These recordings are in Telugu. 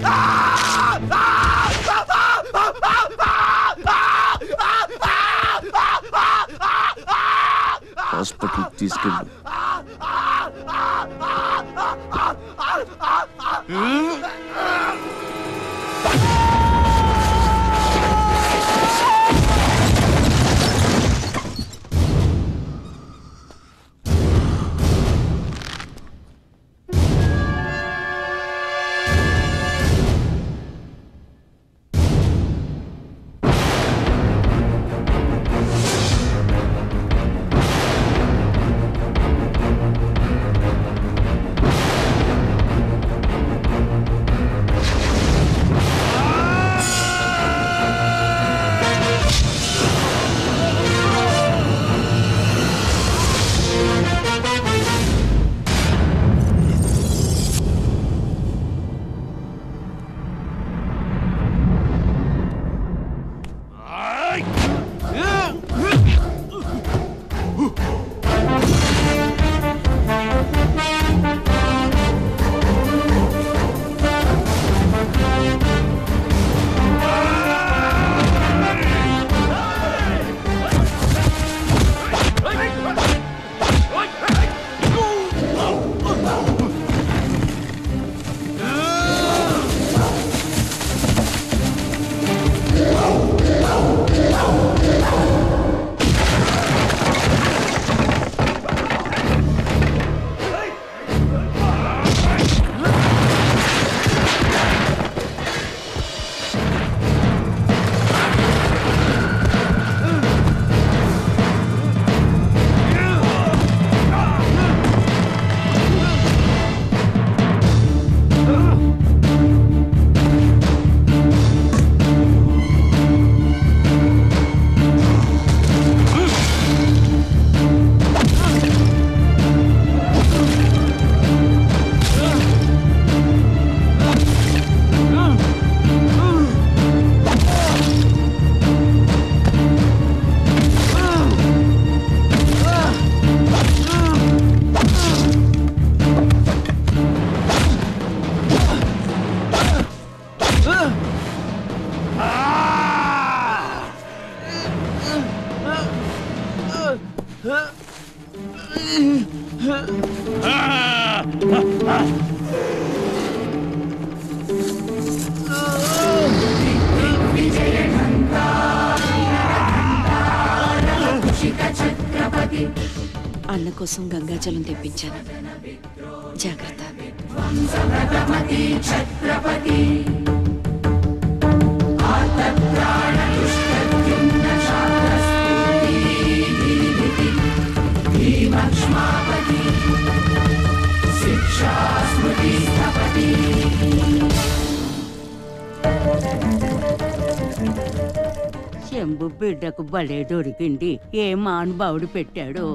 హాస్పిటల్ తీసుకెళ్ళు అన్న కోసం గంగాజలం తెప్పించాను జాగ్రత్త శంభు బిడ్డకు భలే దొరికింది ఏ మానుభావుడు పెట్టాడు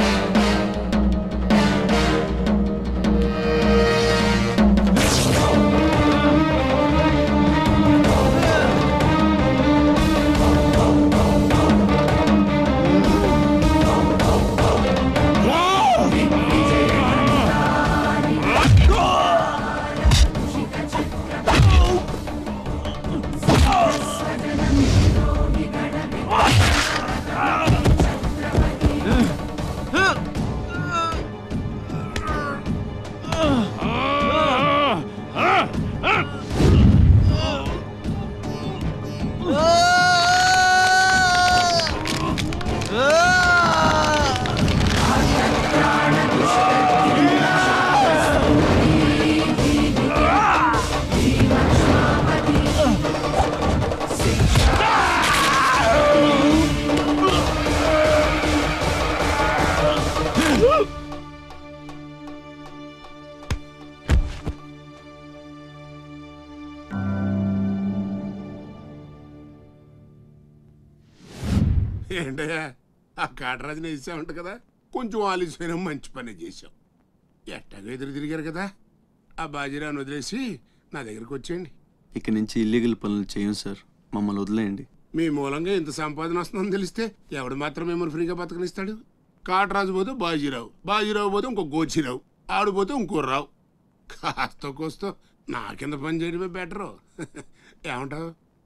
ఏంటయ్యా ఆ కాటరాజుని వేసామంట కదా కొంచెం ఆలస్యమైన మంచి పని చేశాం ఎట్టాగో ఎదురు తిరిగారు కదా ఆ బాజీరావుని వదిలేసి నా దగ్గరికి వచ్చేయండి ఇక నుంచి ఇల్లీగల్ పనులు చేయం సార్ మమ్మల్ని వదిలేయండి మీ మూలంగా ఇంత సంపాదన వస్తుందని తెలిస్తే ఎవడు మాత్రం మిమ్మల్ని ఫ్రీగా బతకనిస్తాడు కాటరాజు పోతే బాజీరావు బాజీరావు పోతే ఇంకో గోచిరావు ఆడు పోతే ఇంకో రావు కాస్త కోస్తో నా కింద పని చేయడమే బెటరు ఏమంటావు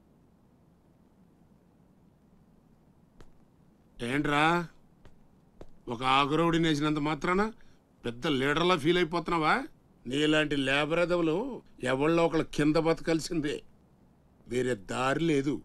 ఏంట్రా ఒక ఆకురవుడి నేసినంత మాత్రాన పెద్ద లీడర్లా ఫీల్ అయిపోతున్నావా నీలాంటి లేబర్ ఎదవులు ఎవళ్ళో ఒకళ్ళ కింద బతకాల్సిందే వేరే దారి లేదు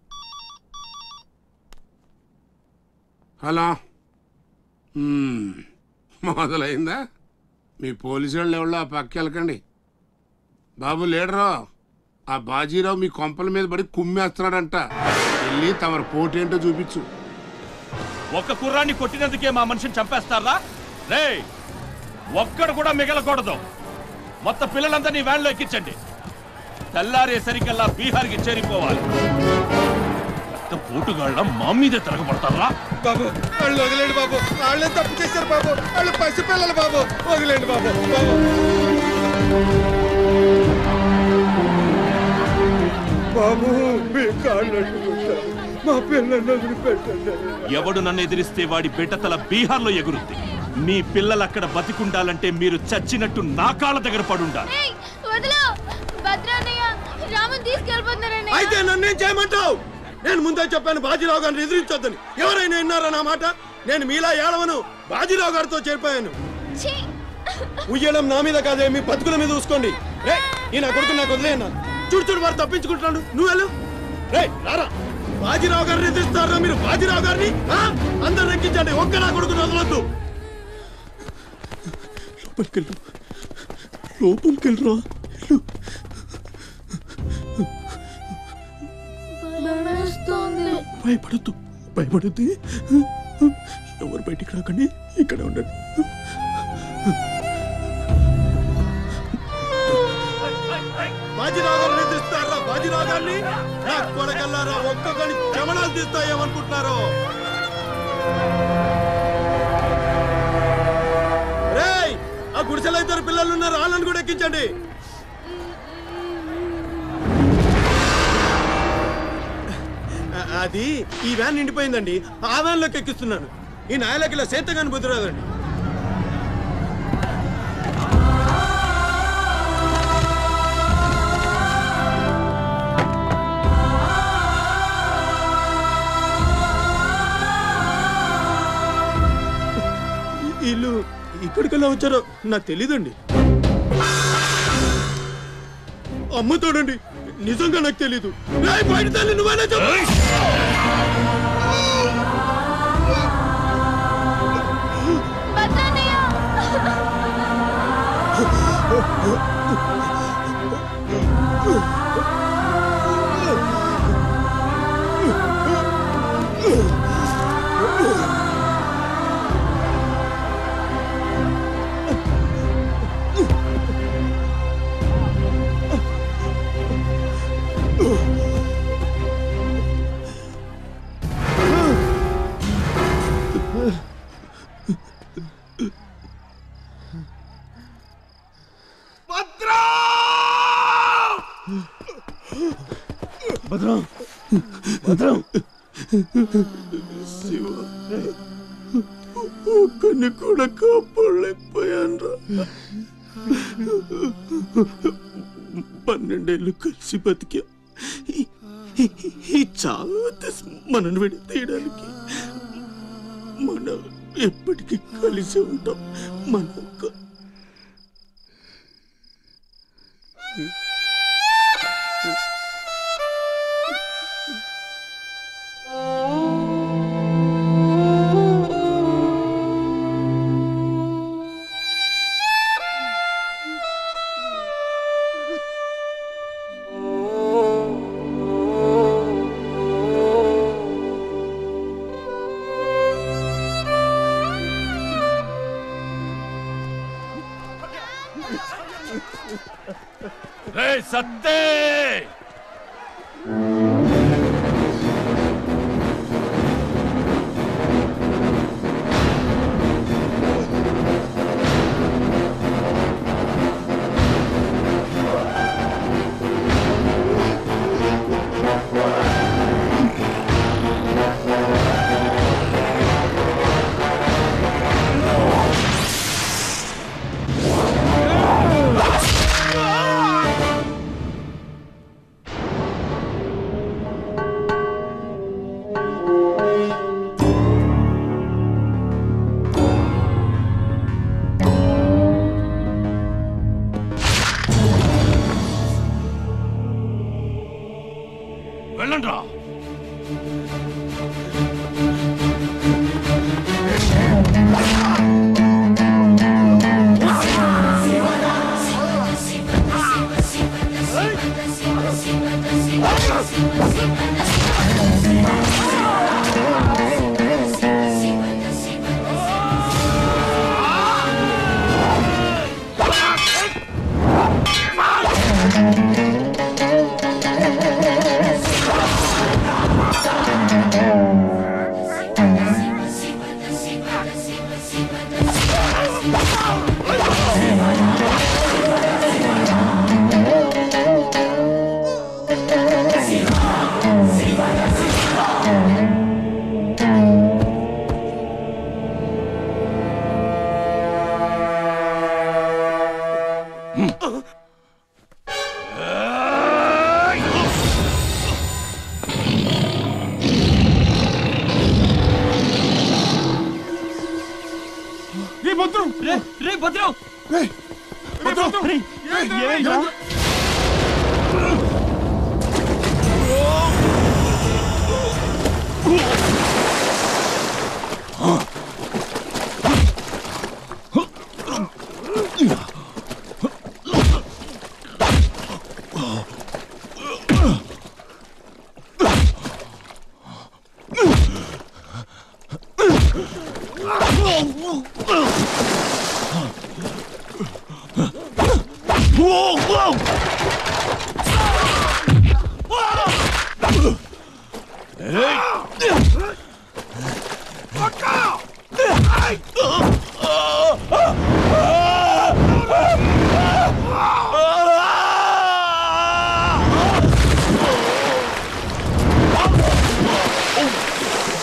హలో మ్మ్. మొదలైందా మీ పోలీసు వాళ్ళు ఎవరో ఆ పక్క వెళ్ళకండి బాబు లీడరు ఆ బాజీరావు మీ కొంపల మీద పడి కుమ్మేస్తున్నాడంట వెళ్ళి తమరి పోటేంటో చూపించు ఒక్క కుర్రాన్ని కొట్టినందుకే మా మనిషిని చంపేస్తారా రే ఒక్కడు కూడా మిగలకూడదు మొత్తం పిల్లలందరినీ వ్యాన్లో ఎక్కించండి తెల్లారేసరికల్లా బీహార్కి చేరిపోవాలి పెద్ద పోటుగాళ్ళ మా మీదే తిరగబడతారా బాబు వాళ్ళు వదిలేండి బాబు వాళ్ళే తప్పు చేశారు బాబు వాళ్ళు పసిపిల్లలు బాబు వదిలేండి బాబు బాబు బాబు మీ కాళ్ళు అడ్డుకుంటారు మా పిల్లల్ని వదిలిపెట్టండి ఎవడు నన్ను ఎదిరిస్తే వాడి బిడ్డతల బీహార్లో ఎగురుద్ది మీ పిల్లలు అక్కడ బతికుండాలంటే మీరు చచ్చినట్టు నా కాళ్ళ దగ్గర పడుండాలి ఏయ్, వదిలు భద్రాన్నయ్య రాముని తీసుకెళ్ళిపోతున్నారని అయితే నన్నేం చేయమంటావు నేను ముందే చెప్పాను బాజీరావు గారిని ఎదిరించొద్దని ఎవరైనా విన్నారా నా మాట నేను మీలా ఏడవను బాజీరావు గారితో చేరిపోయాను ఉయ్యడం నా మీద కాదే మీ బతుకుల మీద చూసుకోండి రే ఈ నా కొడుకు నాకు వదిలేయన్నా చూడు చూడు వారు తప్పించుకుంటున్నాడు నువ్వు వెళ్ళు రే రారా బాజీరావు గారిని ఎదిరిస్తారా మీరు బాజీరావు గారిని ఆ? అందరు ఎక్కించండి ఒక్క నా కొడుకుని వదలొద్దు లోపలికెళ్ళు లోపలికెళ్ళరా భయపడద్దు భయపడద్దు ఎవరు బయటికి రాకండి ఇక్కడ ఉండండి బాజీరావు గారిని తీస్తారా బాజీరావు గారిని నా కొడకల్లారా ఒక్కొక్కని చెమడాలు తీస్తాయేమనుకుంటున్నారు రేయ్ ఆ గుడిసెలో ఇద్దరు పిల్లలు ఉన్నారు వాళ్ళని కూడా ఎక్కించండి ఆ- అది ఈ వ్యాన్ నిండిపోయిందండి ఆ వ్యాన్ లోకి ఎక్కిస్తున్నాను ఈ నాయలకి ఇలా సేతగాని బుద్ధి రాదండి వీళ్ళు ఇక్కడికెళ్ళా వచ్చారో నాకు తెలీదండి అమ్మ తోడండి నిజంగా నాకు తెలీదు రేయ్, బయట తల్లి నువ్వేనా చెప్పు భద్రాన్నయ్య భద్రం భద్రం ఒక్కని కూడా కాపాడలేకపోయాను పన్నెండేళ్ళు కలిసి బతికా ఈ- ఈ- ఈ చావు మనను విడి తీయడానికి మనం ఎప్పటికీ కలిసి ఉంటాం మన ఒక్క- రే సత్తే వెళ్ళండి రా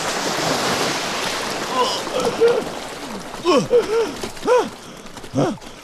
Huh?